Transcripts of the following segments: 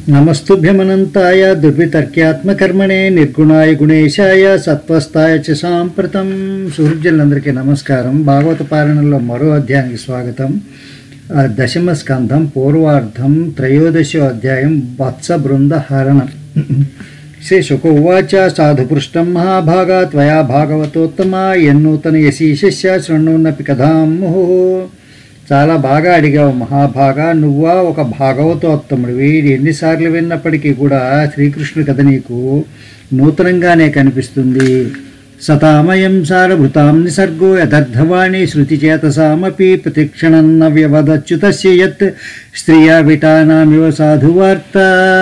నమస్తుభ్యమనంతాయ దుర్వితర్క్యాత్మకర్మణే నిర్గుణాయ గుణేశాయ సత్వస్థాయ చ సాంప్రతం సుహృద్యులందరికీ నమస్కారం భాగవత పాలనలో మరో అధ్యాయానికి స్వాగతం ఆ దశమ స్కంధం పూర్వార్ధం త్రయోదశో అధ్యాయం వత్స బృంద హరణం శ్రీ శుక ఉవాచ సాధుపృష్టం మహాభాగా త్వయా భాగవతోత్తమ ఎన్నూతన యశీశస్య శృణ్ణున్నపి కథాం ముహు చాలా బాగా అడిగావు మహాభాగా నువ్వా ఒక భాగవతోత్తముడివి ఇది ఎన్నిసార్లు విన్నప్పటికీ కూడా శ్రీకృష్ణుడి కథ నీకు నూతనంగానే కనిపిస్తుంది సతామయం సారభృతాం నిసర్గో యథర్థవాణి శృతిచేతసామపి ప్రతిక్షణన్న వ్యవదచ్యుతస్య యత్ స్త్రియా విటానామివ సాధువార్త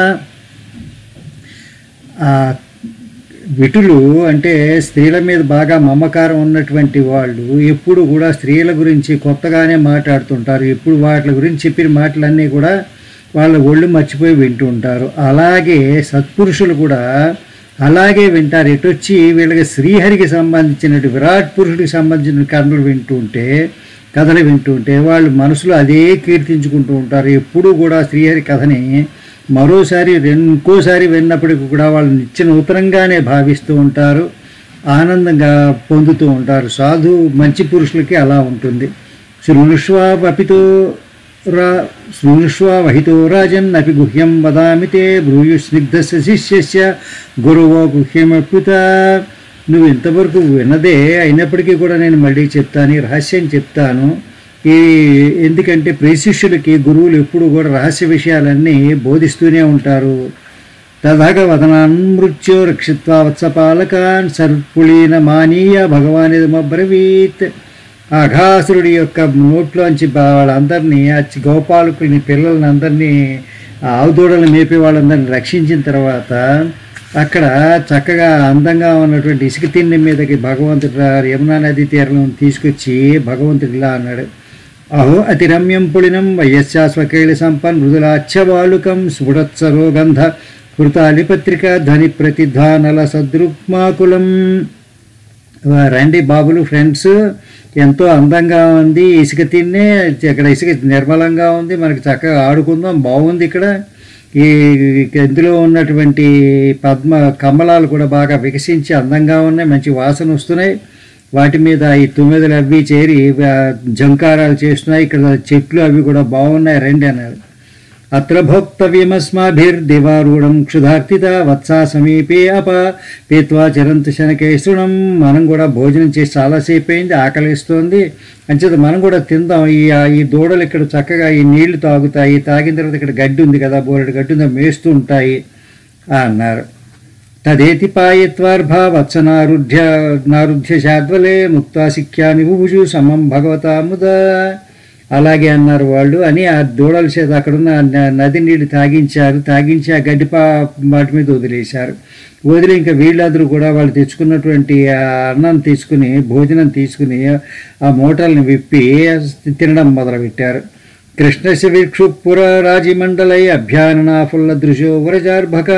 ఆ విటులు అంటే స్త్రీల మీద బాగా మమకారం ఉన్నటువంటి వాళ్ళు ఎప్పుడు కూడా స్త్రీల గురించి కొత్తగానే మాట్లాడుతుంటారు ఎప్పుడు వాటి గురించి చెప్పిన మాటలన్నీ కూడా వాళ్ళ ఒళ్ళు మర్చిపోయి వింటూ ఉంటారు అలాగే సత్పురుషులు కూడా అలాగే వింటారు ఎటొచ్చి వీళ్ళకి శ్రీహరికి సంబంధించినట్టు విరాట్ పురుషుడికి సంబంధించిన కథలు వింటూ ఉంటే కథలు వింటూ ఉంటే వాళ్ళు మనసులో అదే కీర్తించుకుంటూ ఉంటారు ఎప్పుడూ కూడా శ్రీహరి కథని మరోసారి రెం- ఇంకోసారి విన్నప్పటికీ కూడా వాళ్ళు నిత్య నూతనంగానే భావిస్తూ ఉంటారు ఆనందంగా పొందుతూ ఉంటారు సాధు మంచి పురుషులకి అలా ఉంటుంది శృణుష్వాపితో రా శృణుష్వా వహితో రాజన్ అపి గుహ్యం వదామి తే బ్రూయు స్నిగ్ధస్య శిష్యస్య గురువో గుహ్యమప్యుత నువ్వు ఇంతవరకు విన్నదే అయినప్పటికీ కూడా నేను మళ్ళీ చెప్తాను ఈ రహస్యం చెప్తాను ఈ ఎందుకంటే ప్రేశిష్యులకి గురువులు ఎప్పుడు కూడా రహస్య విషయాలన్నీ బోధిస్తూనే ఉంటారు తథాగ వదనాన్ మృత్యో రక్షిత్వా వత్సపాలకాన్ సర్పుళీన మానీయ భగవానిదమబ్రవీత్ అఘాసురుడి యొక్క నోట్లోంచి బా- వాళ్ళందరినీ ఆ చి- గోపాలకుల్ని పిల్లల్ని అందరినీ ఆ ఆవుదూడలను మేపే వాళ్ళందరినీ రక్షించిన తర్వాత అక్కడ చక్కగా అందంగా ఉన్నటువంటి ఇసుక తిండి మీదకి భగవంతుడు రా- యమునా నది తీరం తీసుకొచ్చి భగవంతుడు ఇలా అన్నాడు అహో అతి రమ్యం పుళినం వయస్యాస్వకైళ సంపన్ మృదులాచ్యవాలుకం స్ఫుటత్సరో గంధ కృతాలిపత్రిక ధ్వని ప్రతిధ్వానల సదృక్మాకులం రండి బాబులు ఫ్రెండ్స్ ఎంతో అందంగా ఉంది ఇసుక తిన్నే ఇక్కడ ఇసుక నిర్మలంగా ఉంది మనకి చక్కగా ఆడుకుందాం బాగుంది ఇక్కడ ఈ ఇందులో ఉన్నటువంటి పద్మ కమలాలు కూడా బాగా వికసించి అందంగా ఉన్నాయి మంచి వాసన వస్తున్నాయి వాటి మీద ఈ తుమ్మెదలు అవి చేరి ఆ, జంకారాలు చేస్తున్నాయి ఇక్కడ చెట్లు అవి కూడా బాగున్నాయి రండి అన్నారు అత్ర భోక్తవ్యమస్మాభిర్దివారూఢం క్షుధార్తిత వత్సా సమీపే అప పీత్వా చరంత శనకేశ్వరం మనం కూడా భోజనం చేసి చాలాసేపు అయింది ఆకలిస్తోంది అంచేత మనం కూడా తిందాం ఈ ఈ దూడలు ఇక్కడ చక్కగా ఈ నీళ్లు తాగుతాయి తాగిన తర్వాత ఇక్కడ గడ్డి ఉంది కదా బోరెడు గడ్డి ఉంది అవి మేస్తూ ఉంటాయి అన్నారు తదేతి పాయత్వార్భా వత్సనారుఢ్య నారుధ్య శాద్వలే ముక్తా సిక్యాని బుభుజు సమం భగవతా ముద అలాగే అన్నారు వాళ్ళు అని ఆ దూడల చేత అక్కడున్న న- నది నీళ్ళు తాగించారు తాగించి ఆ గడ్డి పా వాటి మీద వదిలేశారు వదిలి ఇంకా వీళ్ళందరూ కూడా వాళ్ళు తెచ్చుకున్నటువంటి ఆ అన్నం తీసుకుని భోజనం తీసుకుని ఆ మూటల్ని విప్పి తినడం మొదలుపెట్టారు కృష్ణశ వీక్షుపుర రాజిమండలై అభ్యాననా ఫుల్ల దృశో వరజార్భక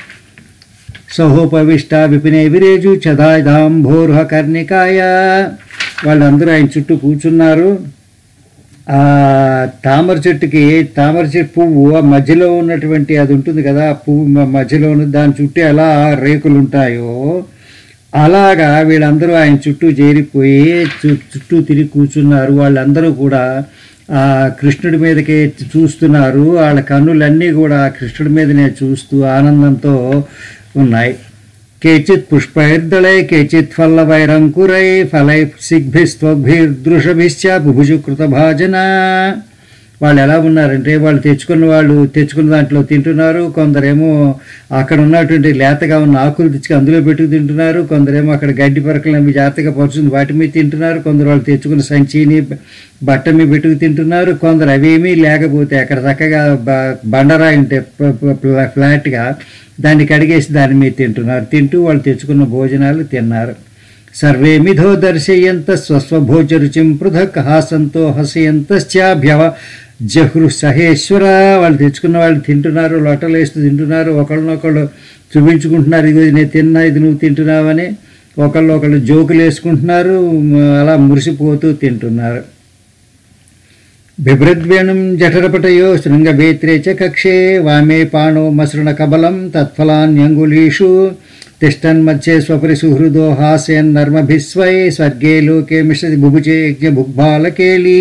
సహోపవిష్ట విపినే విరేజు చదాదాంభోర్హ కర్ణికాయ వాళ్ళందరూ ఆయన చుట్టూ కూర్చున్నారు ఆ తామర చెట్టుకి తామర చెట్టు పువ్వు ఆ మధ్యలో ఉన్నటువంటి అది ఉంటుంది కదా ఆ పువ్వు మ- మధ్యలో ఉన్న దాని చుట్టూ ఎలా రేకులు ఉంటాయో అలాగా వీళ్ళందరూ ఆయన చుట్టూ చేరిపోయి చు- చుట్టూ తిరిగి కూర్చున్నారు వాళ్ళందరూ కూడా ఆ కృష్ణుడి మీదకే చూస్తున్నారు వాళ్ళ కన్నులన్నీ కూడా ఆ కృష్ణుడి మీదనే చూస్తూ ఆనందంతో ఉన్నాయి కేచిత్ పుష్పైర్దళై కేచిత్ ఫల్లవైరంకురై ఫలై సిగ్భిస్త్వభిర్దృషభిశ్చ బుభుజు కృతభాజన వాళ్ళు ఎలా ఉన్నారంటే వాళ్ళు తెచ్చుకున్న వాళ్ళు తెచ్చుకున్న దాంట్లో తింటున్నారు కొందరేమో అక్కడ ఉన్నటువంటి లేతగా ఉన్న ఆకులు తెచ్చుకు అందులో పెట్టుకు తింటున్నారు కొందరేమో అక్కడ గడ్డి పరకలు అవి జాగ్రత్తగా పరుచుంది వాటి మీద తింటున్నారు కొందరు వాళ్ళు తెచ్చుకున్న సంచిని బట్ట మీద పెట్టుకు తింటున్నారు కొందరు అవేమీ లేకపోతే అక్కడ చక్కగా బ- బండరాయి ఉంటే ప- ప- ప్ల- ఫ్లాట్గా దాన్ని కడిగేసి దాని మీద తింటున్నారు తింటూ వాళ్ళు తెచ్చుకున్న భోజనాలు తిన్నారు సర్వే మిథో దర్శయంత స్వస్వభోజరుచిం పృథక్ హాసంతో హసయంతశ్చాభ్యవ జహృ సహేశ్వర వాళ్ళు తెచ్చుకున్న వాళ్ళు తింటున్నారు లొట్టలు వేస్తూ తింటున్నారు ఒకళ్ళనొకళ్ళు చూపించుకుంటున్నారు ఇది నేను తిన్నా ఇది నువ్వు తింటున్నావని ఒకళ్ళు ఒకళ్ళు జోకులు వేసుకుంటున్నారు మ- అలా మురిసిపోతూ తింటున్నారు బిభ్రద్వేణుం జఠరపటయో శృంగవేత్రే చ కక్షే వామే పాణో మసృణ కబలం తత్ఫలాన్యంగులీషు తిష్టన్మధ్యే స్వపరి సుహృదో హాస్యన్ నర్మభిస్వై స్వర్గే లోకే మిషతి బుభుజే యజ్ఞ భుగ్బాలకేళీ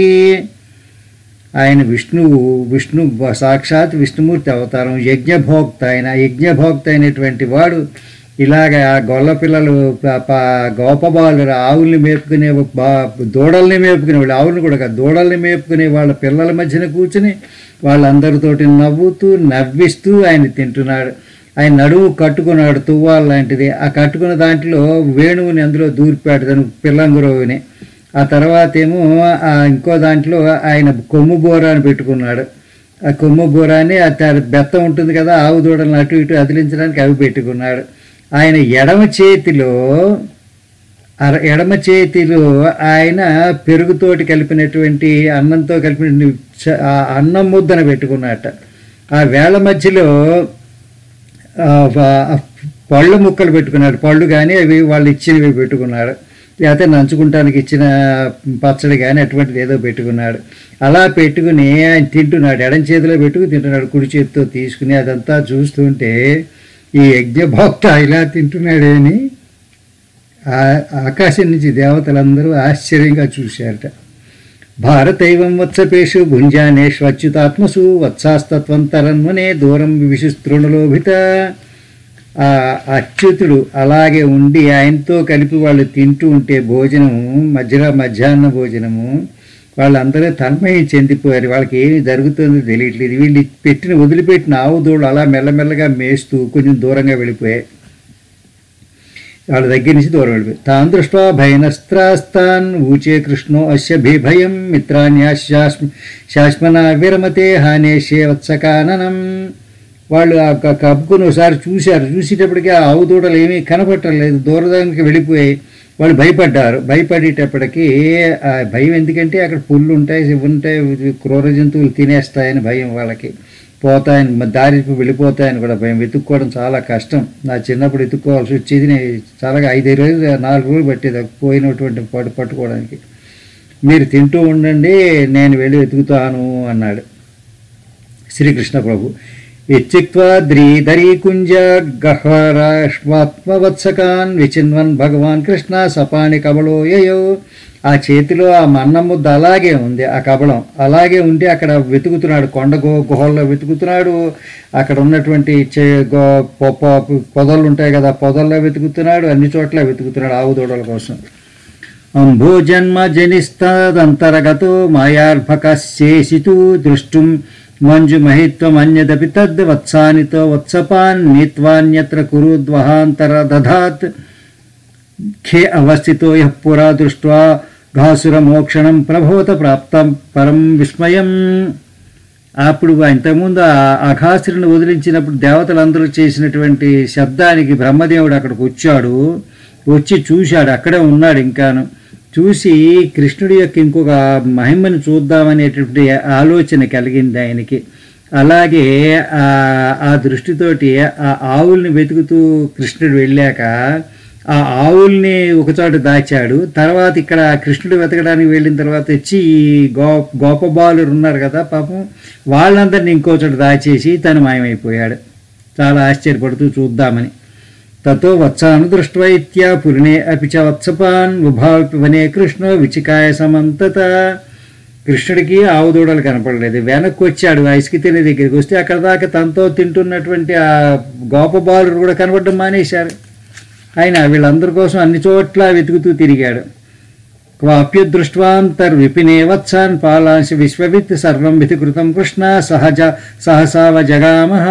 ఆయన విష్ణువు విష్ణు సాక్షాత్ విష్ణుమూర్తి అవతారం యజ్ఞభోక్త ఆయన యజ్ఞభోక్త అయినటువంటి వాడు ఇలాగ ఆ గొల్ల పిల్లలు ప- ప- గోపబాలు ఆవుల్ని మేపుకునే బా- దూడల్ని మేపుకునే వాళ్ళు ఆవుల్ని కూడా కాదు దూడల్ని మేపుకునే వాళ్ళ పిల్లల మధ్యన కూర్చుని వాళ్ళందరితోటి నవ్వుతూ నవ్విస్తూ ఆయన తింటున్నాడు ఆయన నడువు కట్టుకున్నాడు తువ్వాలు లాంటిది ఆ కట్టుకున్న దాంట్లో వేణువుని అందులో దూరిపాడు దాని పిల్లంగురోవిని ఆ తర్వాత ఏమో ఆ ఇంకో దాంట్లో ఆయన కొమ్ము బోరాన్ని పెట్టుకున్నాడు ఆ కొమ్ము బోరాన్ని ఆ త- బెత్తం ఉంటుంది కదా ఆవు దూడలను అటు ఇటు అదిలించడానికి అవి పెట్టుకున్నాడు ఆయన ఎడమ చేతిలో అర- ఎడమ చేతిలో ఆయన పెరుగుతోటి కలిపినటువంటి అన్నంతో కలిపిన చ- ఆ అన్నం ముద్దన పెట్టుకున్నట్ట ఆ వేళ మధ్యలో ఆ, ఆ, పళ్ళు ముక్కలు పెట్టుకున్నాడు పళ్ళు కానీ అవి వాళ్ళు ఇచ్చినవి పెట్టుకున్నాడు లేకపోతే నంచుకుంటానికి ఇచ్చిన పచ్చడి కానీ అటువంటిది ఏదో పెట్టుకున్నాడు అలా పెట్టుకుని ఆయన తింటున్నాడు ఎడం చేతిలో పెట్టుకుని తింటున్నాడు కుడి చేతితో తీసుకుని అదంతా చూస్తుంటే ఈ యజ్ఞభోక్త ఇలా తింటున్నాడేని ఆ- ఆకాశం నుంచి దేవతలందరూ ఆశ్చర్యంగా చూశారట భారతైవం వత్సపేషు భుంజానేష్వచ్యుతాత్మసు వత్సాస్తత్వం తరన్మనే దూరం విశిస్తృణలోభిత ఆ అచ్యుతుడు అలాగే ఉండి ఆయనతో కలిపి వాళ్ళు తింటూ ఉంటే భోజనము మధ్యలో మధ్యాహ్న భోజనము వాళ్ళందరూ తన్మయం చెందిపోయారు వాళ్ళకి ఏమి జరుగుతుందో తెలియట్లేదు వీళ్ళు పెట్టిన వదిలిపెట్టిన ఆవు దూడలు అలా మెల్లమెల్లగా మేస్తూ కొంచెం దూరంగా వెళ్ళిపోయాయి వాళ్ళ దగ్గర నుంచి దూరం వెళ్ళిపోయి తాన్ దృష్ట్వా భయనస్త్రాస్తాన్ ఊచే కృష్ణో అస్య భీభయం మిత్రాన్యాశ్యాస్మ శాశ్మన విరమతే హానేష్యే వత్సకాననం వాళ్ళు ఆ క- కప్పుకొని ఒకసారి చూశారు చూసేటప్పటికి ఆ ఆవు దూడలు ఏమీ కనపట్టలేదు దూరదానికి వెళ్ళిపోయాయి వాళ్ళు భయపడ్డారు భయపడేటప్పటికి ఆ భయం ఎందుకంటే అక్కడ పుల్లు ఉంటాయి ఇవి ఉంటాయి ఇవి క్రూర జంతువులు తినేస్తాయని భయం వాళ్ళకి పోతాయని మ- దారి వెళ్ళిపోతాయని కూడా భయం వెతుక్కోవడం చాలా కష్టం నా చిన్నప్పుడు వెతుక్కోవాల్సి వచ్చేది నేను చాలా ఐదు రోజులు నాలుగు రోజులు పట్టేది అది పోయినటువంటి పట్టు పట్టుకోవడానికి మీరు తింటూ ఉండండి నేను వెళ్ళి వెతుకుతాను అన్నాడు శ్రీకృష్ణ ప్రభు ఇత్యుక్త్వా ద్రీధరీకుంజ గహ్వరాష్మాత్మవత్సకాన్ విచిన్వన్ భగవాన్ కృష్ణ సపాని కబలో యయో ఆ చేతిలో ఆ మన్నం ముద్ద అలాగే ఉంది ఆ కబళం అలాగే ఉండి అక్కడ వెతుకుతున్నాడు కొండ గో గుహల్లో వెతుకుతున్నాడు అక్కడ ఉన్నటువంటి చే గో పొ- పొ- పొదలు ఉంటాయి కదా పొదల్లో వెతుకుతున్నాడు అన్ని చోట్ల వెతుకుతున్నాడు ఆవు దూడల కోసం అంభోజన్మ జనిస్తదంతరగతో మాయార్భకశేషితు దృష్టుం మంజుమహిత్వమన్యదపి తద్ వత్సానితో వత్సపాన్ నీత్వాన్యత్ర కురుద్వహాంతర దధాత్ ఖే అవస్థితో యః పురా దృష్ట్వా ఘాసురమోక్షణం ప్రభవత ప్రాప్తం పరం విస్మయం అప్పుడు ఇంతకుముందు ఆ అఘాసురుని వదిలించినప్పుడు దేవతలందరూ చేసినటువంటి శబ్దానికి బ్రహ్మదేవుడు అక్కడికి వచ్చాడు వచ్చి చూశాడు అక్కడే ఉన్నాడు ఇంకాను చూసి కృష్ణుడి యొక్క ఇంకొక మహిమను చూద్దామనేటువంటి ఆలోచన కలిగింది ఆయనకి అలాగే ఆ ఆ దృష్టితోటి ఆ ఆవుల్ని వెతుకుతూ కృష్ణుడు వెళ్ళాక ఆ ఆవుల్ని ఒకచోట దాచాడు తర్వాత ఇక్కడ కృష్ణుడు వెతకడానికి వెళ్ళిన తర్వాత వచ్చి ఈ గో గోపబాలురు ఉన్నారు కదా పాపం వాళ్ళందరినీ ఇంకో చోట దాచేసి తను మాయమైపోయాడు చాలా ఆశ్చర్యపడుతూ చూద్దామని తతో వత్సాను దృష్ట్వా ఇత్యా పురిణే అపి చ వత్సపాన్ ఉభావి వనే కృష్ణ విచికాయ సమంతత కృష్ణుడికి ఆవు దూడలు కనపడలేదు వెనక్కి వచ్చాడు ఆ ఇసుక తినే దగ్గరికి వస్తే అక్కడ దాకా తనతో తింటున్నటువంటి ఆ గోపబాలురు కూడా కనపడడం మానేశారు ఆయన వీళ్ళందరి కోసం అన్ని చోట్ల వెతుకుతూ తిరిగాడు క్వాప్యదృష్ట్వాంతర్ విపినే వత్సాన్ పాలాంశ విశ్వవిత్ సర్వం విధికృతం కృష్ణ సహజ సహసావ జగామహ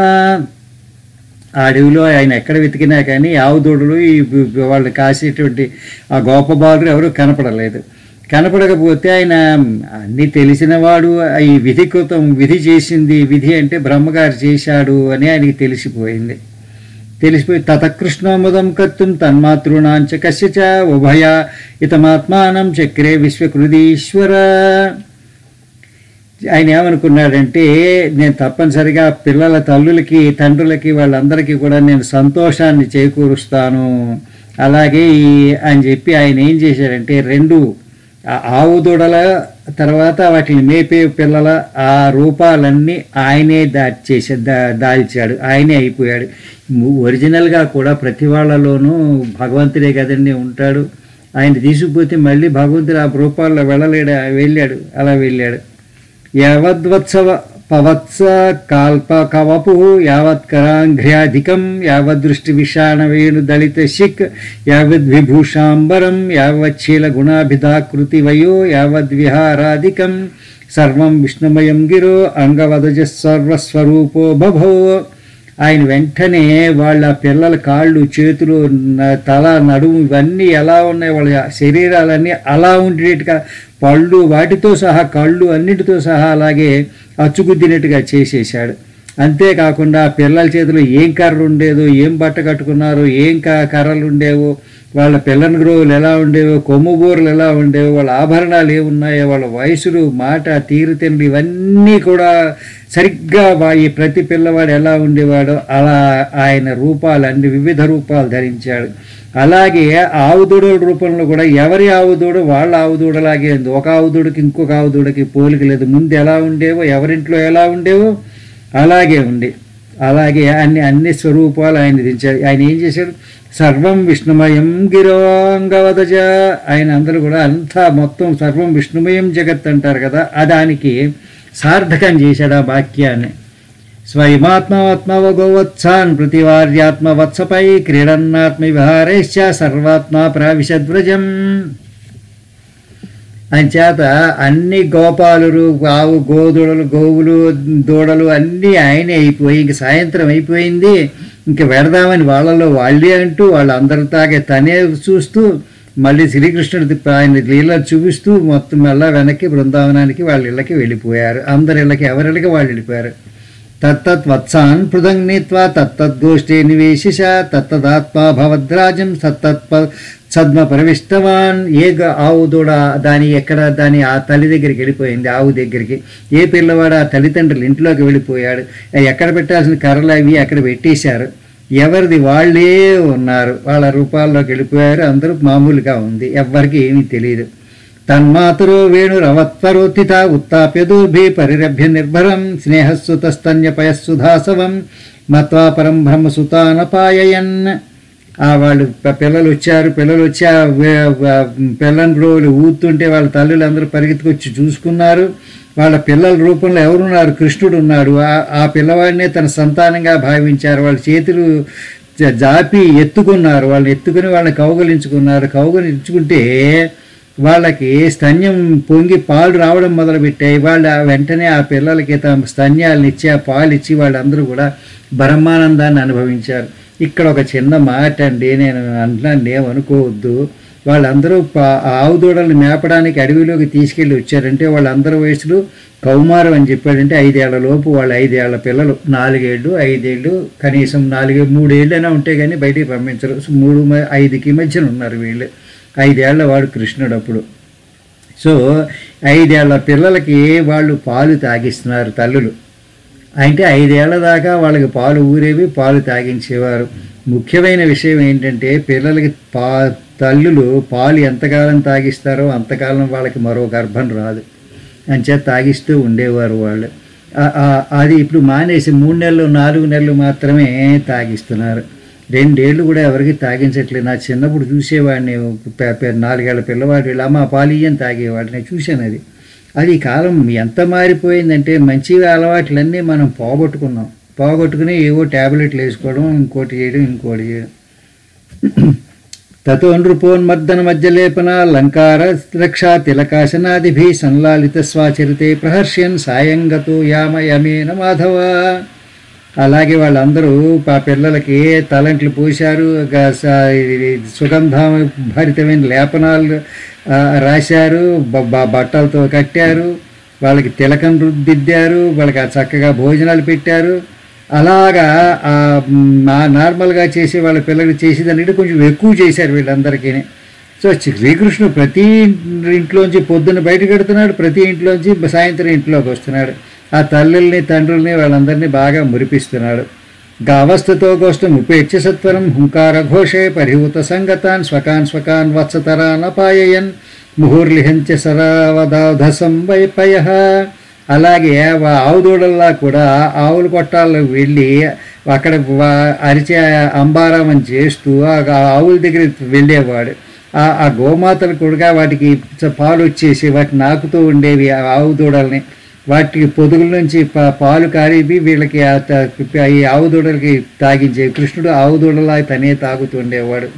ఆ అడవిలో ఆయన ఎక్కడ వెతికినా కానీ ఆవు దూడలు ఈ వాళ్ళు కాసేటువంటి ఆ గోపబాలురు ఎవరు కనపడలేదు కనపడకపోతే ఆయన అన్నీ తెలిసినవాడు ఈ విధికృతం విధి చేసింది విధి అంటే బ్రహ్మగారు చేశాడు అని ఆయనకి తెలిసిపోయింది తెలిసిపోయి తతకృష్ణోముదం కర్తుం తన్మాతృణాంచ కస్యచ ఉభయ ఇతమాత్మానం చక్రే విశ్వకృదీశ్వర ఆయన ఏమనుకున్నాడంటే నేను తప్పనిసరిగా పిల్లల తల్లులకి తండ్రులకి వాళ్ళందరికీ కూడా నేను సంతోషాన్ని చేకూరుస్తాను అలాగే ఈ అని చెప్పి ఆయన ఏం చేశాడంటే రెండు ఆ ఆవు దూడల తర్వాత వాటిని మేపే పిల్లల ఆ రూపాలన్నీ ఆయనే దాచేసా దా దాల్చాడు ఆయనే అయిపోయాడు ము- ఒరిజినల్గా కూడా ప్రతి వాళ్ళలోనూ భగవంతుడే కదండి ఉంటాడు ఆయన తీసుకుపోతే మళ్ళీ భగవంతుడు ఆ రూపాల్లో వెళ్ళలేడు వెళ్ళాడు అలా వెళ్ళాడు యావద్వత్సవ పవత్స కాల్ప కవపు యావత్కరాంఘ్ర్యాధికం యావద్దృష్టి విషాణ వేణు దళిత శిక్ యావద్విభూషాంబరం యావచ్చీల గుణాభిధాకృతి వయో యావద్విహారాధికం సర్వం విష్ణుమయం గిరో అంగవదజ సర్వస్వరూపో బభో ఆయన వెంటనే వాళ్ళ పిల్లల కాళ్ళు చేతులు న- తల నడుము ఇవన్నీ ఎలా ఉన్నాయి వాళ్ళ శరీరాలన్నీ అలా ఉండేట్టుగా పళ్ళు వాటితో సహా కళ్ళు అన్నిటితో సహా అలాగే అచ్చుగుద్దినట్టుగా చేసేసాడు అంతేకాకుండా ఆ పిల్లల చేతిలో ఏం కర్ర ఉండేదో ఏం బట్ట కట్టుకున్నారో ఏం క- కర్రలు ఉండేవో వాళ్ళ పిల్లని గ్రోవులు ఎలా ఉండేవో కొమ్ము బూరలు ఎలా ఉండేవో వాళ్ళ ఆభరణాలు ఏమున్నాయో వాళ్ళ వయసులు మాట తీరుతెన్నులు ఇవన్నీ కూడా సరిగ్గా వా- ఈ ప్రతి పిల్లవాడు ఎలా ఉండేవాడో అలా ఆయన రూపాలన్నీ వివిధ రూపాలు ధరించాడు అలాగే ఆవు దూడల రూపంలో కూడా ఎవరి ఆవు దూడ వాళ్ళ ఆవు దూడలాగే ఉంది ఒక ఆవు దూడకి ఇంకొక ఆవు దూడకి పోలిక లేదు ముందు ఎలా ఉండేవో ఎవరింట్లో ఎలా ఉండేవో అలాగే ఉంది అలాగే అన్ని అన్ని స్వరూపాలు ఆయన దించాడు ఆయన ఏం చేశాడు సర్వం విష్ణుమయం గిరోంగవదజ ఆయన అందరూ కూడా అంతా మొత్తం సర్వం విష్ణుమయం జగత్ అంటారు కదా ఆ దానికి సార్థకం చేశాడు ఆ వాక్యాన్ని స్వయమాత్మాత్మవగోవత్సాన్ ప్రతివార్యాత్మ వత్సపై క్రీడన్నాత్మ విహారైశ్చ సర్వాత్మ ప్రావిశద్వ్రజం అంచేత అన్ని గోపాలురు ఆవు గోదూడలు గోవులు దూడలు అన్నీ ఆయనే అయిపోయి ఇంక సాయంత్రం అయిపోయింది ఇంక వెడదామని వాళ్ళలో వాళ్ళే అంటూ వాళ్ళందరి తాగే తనే చూస్తూ మళ్ళీ శ్రీకృష్ణుడి తిప్ప- ఆయన లీలలు చూపిస్తూ మొత్తం మళ్ళా వెనక్కి బృందావనానికి వాళ్ళ ఇళ్ళకి వెళ్ళిపోయారు అందరి ఇళ్ళకి ఎవరిళ్ళకి వాళ్ళు వెళ్ళిపోయారు తత్తత్ వత్సాన్ పృథంగ్ నీత్వా తత్తద్గోష్ఠే నివేశిష తత్తదాత్మా భవద్రాజం తత్తత్ సద్మ ప్రవిష్టవాన్ ఏ గ- ఆవు దూడ దాని ఎక్కడ దాని ఆ తల్లి దగ్గరికి వెళ్ళిపోయింది ఆవు దగ్గరికి ఏ పిల్లవాడు ఆ తల్లిదండ్రులు ఇంట్లోకి వెళ్ళిపోయాడు ఎక్కడ పెట్టాల్సిన కర్రలు అవి అక్కడ పెట్టేశారు ఎవరిది వాళ్ళే ఉన్నారు వాళ్ళ రూపాల్లోకి వెళ్ళిపోయారు అందరూ మామూలుగా ఉంది ఎవ్వరికి ఏమీ తెలియదు తన్మాతరో వేణురవత్వరోత్థిత ఉత్తాప్య దూర్భి పరిరభ్య నిర్భరం స్నేహస్సుతస్తన్యపయస్సుధాసవం మత్వా పరం బ్రహ్మసుతానపాయయన్ ఆ వాళ్ళు ప- పిల్లలు వచ్చారు పిల్లలు వచ్చి ఆ వే- వా- పిల్లని రోజులు ఊతుంటే వాళ్ళ తల్లులు అందరూ పరిగెత్తుకొచ్చి చూసుకున్నారు వాళ్ళ పిల్లల రూపంలో ఎవరున్నారు కృష్ణుడు ఉన్నాడు ఆ- ఆ పిల్లవాడినే తన సంతానంగా భావించారు వాళ్ళ చేతులు జ- జాపి ఎత్తుకున్నారు వాళ్ళని ఎత్తుకుని వాళ్ళని కౌగలించుకున్నారు కౌగలించుకుంటే వాళ్ళకి స్తన్యం పొంగి పాలు రావడం మొదలుపెట్టాయి వాళ్ళు ఆ వెంటనే ఆ పిల్లలకి తమ స్తన్యాలను ఇచ్చి ఆ పాలు ఇచ్చి వాళ్ళందరూ కూడా బ్రహ్మానందాన్ని అనుభవించారు ఇక్కడ ఒక చిన్న మాట అండి నేను అంటున్నాను ఏమనుకోవద్దు వాళ్ళందరూ పా- ఆవు దూడల్ని మేపడానికి అడవిలోకి తీసుకెళ్ళి వచ్చారంటే వాళ్ళందరి వయసులు కౌమారం అని చెప్పాడంటే ఐదేళ్ల లోపు వాళ్ళు ఐదేళ్ల పిల్లలు నాలుగేళ్ళు ఐదేళ్ళు కనీసం నాలుగే మూడేళ్ళైనా ఉంటే కానీ బయటికి పంపించరు సో మూడు మ- ఐదుకి మధ్యన ఉన్నారు వీళ్ళు ఐదేళ్ల వాడు కృష్ణుడు అప్పుడు సో ఐదేళ్ల పిల్లలకి వాళ్ళు పాలు తాగిస్తున్నారు తల్లులు అంటే ఐదేళ్ల దాకా వాళ్ళకి పాలు ఊరేవి పాలు తాగించేవారు ముఖ్యమైన విషయం ఏంటంటే పిల్లలకి పా తల్లులు పాలు ఎంతకాలం తాగిస్తారో అంతకాలం వాళ్ళకి మరో గర్భం రాదు అంచేత తాగిస్తూ ఉండేవారు వాళ్ళు ఆ- ఆ- అది ఇప్పుడు మానేసి మూడు నెలలు నాలుగు నెలలు మాత్రమే తాగిస్తున్నారు రెండేళ్ళు కూడా ఎవరికి తాగించట్లేదు నా చిన్నప్పుడు చూసేవాడిని పె- పె- నాలుగేళ్ల పిల్లవాడు వీళ్ళు అమ్మ పాలియ్యని తాగేవాడు నేను చూశాను అది అది ఈ కాలం ఎంత మారిపోయిందంటే మంచి అలవాట్లన్నీ మనం పోగొట్టుకున్నాం పోగొట్టుకుని ఏవో ట్యాబ్లెట్లు వేసుకోవడం ఇంకోటి చేయడం ఇంకోటి చేయడం తతో నృపోన్మర్దన మధ్యలేపన లంకార రక్షా తిలకాశనాదిభి సంలాలిత స్వాచరితే ప్రహర్ష్యన్ సాయంగతో యామ యమేన మాధవ అలాగే వాళ్ళందరూ ఆ పిల్లలకి తలంట్లు పూశారు గ- స- ఇది సుగంధ భరితమైన లేపనాలు ఆ, రాశారు బ- బ- బట్టలతో కట్టారు వాళ్ళకి తిలకం రుద్దిద్దారు వాళ్ళకి ఆ చక్కగా భోజనాలు పెట్టారు అలాగా ఆ మ్, ఆ నార్మల్గా చేసే వాళ్ళ పిల్లలు చేసేదానికి కొంచెం ఎక్కువ చేశారు వీళ్ళందరికీ సో శ్రీకృష్ణుడు ప్రతి ఇంట్లోంచి పొద్దున్న బయటకు పెడుతున్నాడు ప్రతి ఇంట్లోంచి సాయంత్రం ఇంట్లోకి వస్తున్నాడు ఆ తల్లుల్ని తండ్రుల్ని వాళ్ళందరినీ బాగా మురిపిస్తున్నాడు గావస్థతో గోష్టం ఉపేక్ష సత్వరం హుంకార ఘోషే పరిహూత సంగతాన్ స్వకాన్ స్వకాన్ వత్సతరాన్ అపాయయన్ ముహుర్లిహంచ సరావదాధ సంవైపయ అలాగే వా- ఆవు దూడల్లా కూడా ఆవుల కొట్టాలకు వెళ్ళి అక్కడ వా- అరిచే అంబారామం చేస్తూ ఆ ఆ ఆవుల దగ్గర వెళ్ళేవాడు ఆ ఆ గోమాతలు కూడా వాటికి చ- పాలు వచ్చేసి వాటిని నాకుతూ ఉండేవి ఆ ఆవు దూడల్ని వాటికి పొదుగుల నుంచి పా- పాలు కారిపి వీళ్ళకి ఆ త- ఈ ఆవు దూడలకి తాగించేవి కృష్ణుడు ఆవు దూడలా తనే తాగుతుండేవాడు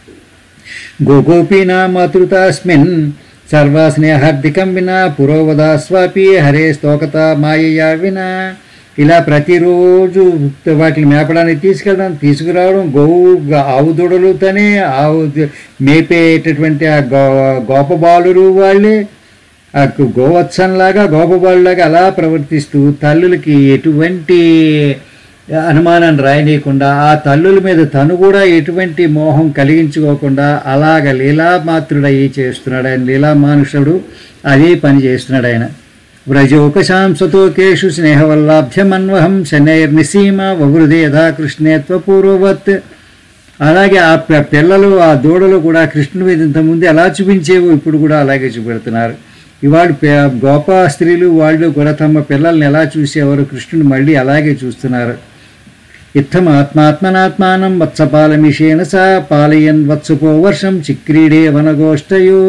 గోగోపీనా మాతృతాస్మిన్ సర్వస్నేహార్థికం వినా పురోవదాస్వాపి హరే స్తోకత మాయయా వినా ఇలా ప్రతిరోజు వాటిని మేపడానికి తీసుకెళ్ళడం తీసుకురావడం గోవు గా- ఆవు దూడలుతోనే ఆవు ద- మేపేటటువంటి ఆ గో గోప బాలురు వాళ్ళే ఆ గోవత్సంలాగా గోపబాలులాగా అలా ప్రవర్తిస్తూ తల్లులకి ఎటువంటి అనుమానం రాయనీయకుండా ఆ తల్లుల మీద తను కూడా ఎటువంటి మోహం కలిగించుకోకుండా అలాగ లీలామాత్రుడయ్యి చేస్తున్నాడు ఆయన లీలామానుషుడు అదే పని చేస్తున్నాడు ఆయన వ్రజోపశాంసతోకేషు స్నేహవల్లాభ్యమన్వహం శనైర్నిసీమ వవృధే యథా కృష్ణే త్వపూర్వవత్ అలాగే ఆ ప- పిల్లలు ఆ దూడలు కూడా కృష్ణుడి మీద ఇంతకుముందు ఎలా చూపించేవో ఇప్పుడు కూడా అలాగే చూపెడుతున్నారు ఇవాళ పే- గోప స్త్రీలు వాళ్ళు కూడా తమ పిల్లల్ని ఎలా చూసేవారు కృష్ణుని మళ్ళీ అలాగే చూస్తున్నారు ఇత్థం ఆత్మాత్మనాత్మానం వత్సపాలమిషేణ సా పాలయన్ వత్సపో వర్షం చిక్రీడే వనగోష్టయో